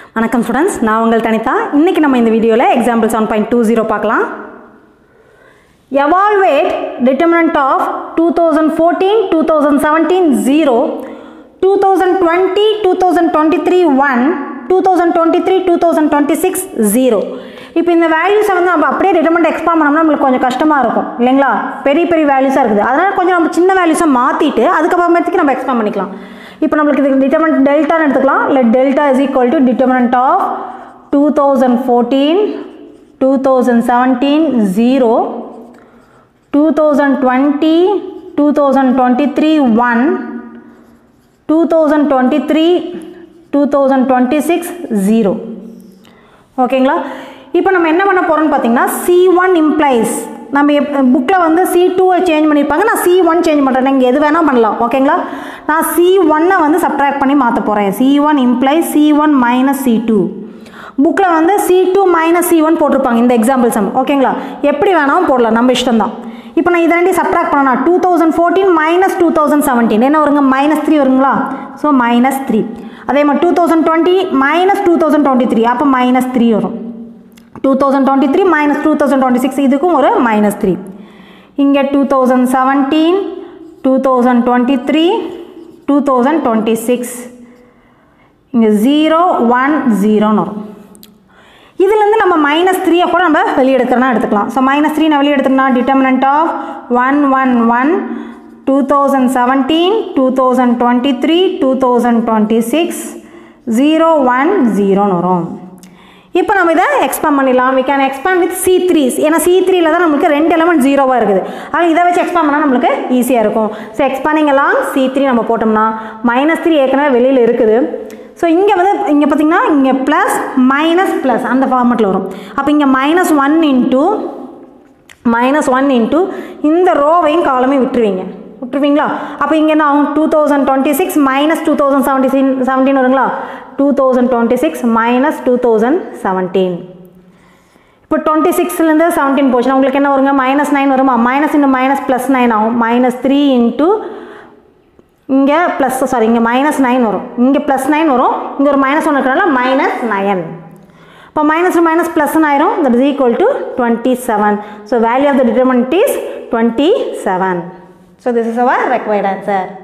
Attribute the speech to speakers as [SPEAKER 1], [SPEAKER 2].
[SPEAKER 1] வணக்கம் ஸ்டூடெண்ட்ஸ் நான் உங்கள் தனிதா இன்னைக்கு நம்ம இந்த வீடியோவில் example seven point two zero பார்க்கலாம் evaluate determinant of two thousand fourteen two thousand seventeen zero two thousand twenty two thousand twenty three one two thousand twenty three two thousand twenty six zero இப்போ இந்த வேல்யூஸை வந்து நம்ம அப்படியே determinant expand பண்ணோம்னா நம்மளுக்கு கொஞ்சம் கஷ்டமாக இருக்கும் இல்லைங்களா பெரிய பெரிய வேல்யூஸாக இருக்குது அதனால் கொஞ்சம் நம்ம சின்ன வேல்யூஸை மாற்றிட்டு அதுக்கப்புறமேட்டுக்கு நம்ம எக்ஸ்பாண்ட் பண்ணிக்கலாம் இப்போ நம்மளுக்கு இது டிட்டர்மெண்ட் டெல்டான்னு எடுத்துக்கலாம் இல்லை delta is equal to determinant of two thousand fourteen two thousand seventeen zero two thousand twenty two thousand twenty three one two thousand twenty three two thousand twenty six zero ஓகேங்களா இப்போ நம்ம என்ன பண்ண போகிறோம்னு பார்த்தீங்கன்னா சி ஒன் இம்ப்ளைஸ் நம்ம எப் புக்கில் வந்து சி டூவை சேஞ்ச் பண்ணியிருப்பாங்க நான் சி ஒன் சேஞ்ச் பண்ணுறேன் நீங்கள் எது வேணால் பண்ணலாம் ஓகேங்களா நான் சி ஒன்னை வந்து சப்ட்ராக்ட் பண்ணி மாற்ற போகிறேன் C one implies C one minus C two புக்கில் வந்து C two minus C one போட்டிருப்பாங்க இந்த எக்ஸாம்பிள் சம் ஓகேங்களா எப்படி வேணாலும் போடலாம் நம்ம இஷ்டம் தான் இப்போ நான் இதை ரெண்டி சப்ட்ராக்ட் பண்ணனா two thousand fourteen minus two thousand seventeen என்ன வருங்க மைனஸ் த்ரீ வருங்களா ஸோ மைனஸ் த்ரீ அதே மாதிரி two thousand twenty minus two thousand twenty three அப்போ மைனஸ் த்ரீ வரும் two thousand twenty three minus two thousand twenty six இதுக்கும் ஒரு minus three இங்கே two thousand seventeen two thousand twenty three two thousand twenty six இங்கே zero one ஜீரோன்னு வரும் இதுலேருந்து நம்ம மைனஸ் த்ரீயை கூட நம்ம வெளியே எடுக்கிறனா எடுத்துக்கலாம் ஸோ மைனஸ் த்ரீ நான் வெளியே எடுத்துனா determinant of one one one two thousand seventeen two thousand twenty three two thousand twenty six zero one ஜீரோன்னு வரும் இப்போ நம்ம இதை எக்ஸ்பேண்ட் பண்ணிடலாம் we can expand with C threes ஏன்னா சி த்ரீல தான் நம்மளுக்கு ரெண்டு எலமெண்ட் ஜீரோவாக இருக்குது அதனால் இதை வச்சு எக்ஸ்பேண்ட் பண்ணால் நம்மளுக்கு ஈஸியாக இருக்கும் ஸோ எக்ஸ்பேண்டிங் எல்லாம் சி த்ரீ நம்ம போட்டோம்னா மைனஸ் த்ரீ ஏற்கனவே வெளியில் இருக்குது ஸோ இங்கே வந்து இங்கே பார்த்தீங்கன்னா இங்கே ப்ளஸ் மைனஸ் ப்ளஸ் அந்த ஃபார்மெட்டில் வரும் அப்போ இங்கே minus one into minus one into இந்த ரோவையும் காலமையும் விட்டுருவீங்க விட்டுருவீங்களா அப்போ இங்கே என்ன ஆகும் two thousand twenty six minus two thousand seventy சின் செவன்டீன் வருங்களா two thousand twenty six minus two thousand seventeen இப்போ டுவெண்ட்டி சிக்ஸ்லேருந்து செவன்டீன் போச்சுன்னா உங்களுக்கு என்ன வருங்க மைனஸ் நைன் வருமா minus into minus plus nine ஆகும் மைனஸ் த்ரீ இன்ட்டு இங்கே ப்ளஸ் சாரி இங்கே மைனஸ் நைன் வரும் இங்கே ப்ளஸ் நைன் வரும் இங்கே ஒரு மைனஸ் ஒன்று இருக்கிறனால மைனஸ் நயன் இப்போ மைனஸ் மைனஸ் ப்ளஸ்ன்னு ஆயிரும் that is equal to twenty seven so value of the determinant is twenty seven so this is our required answer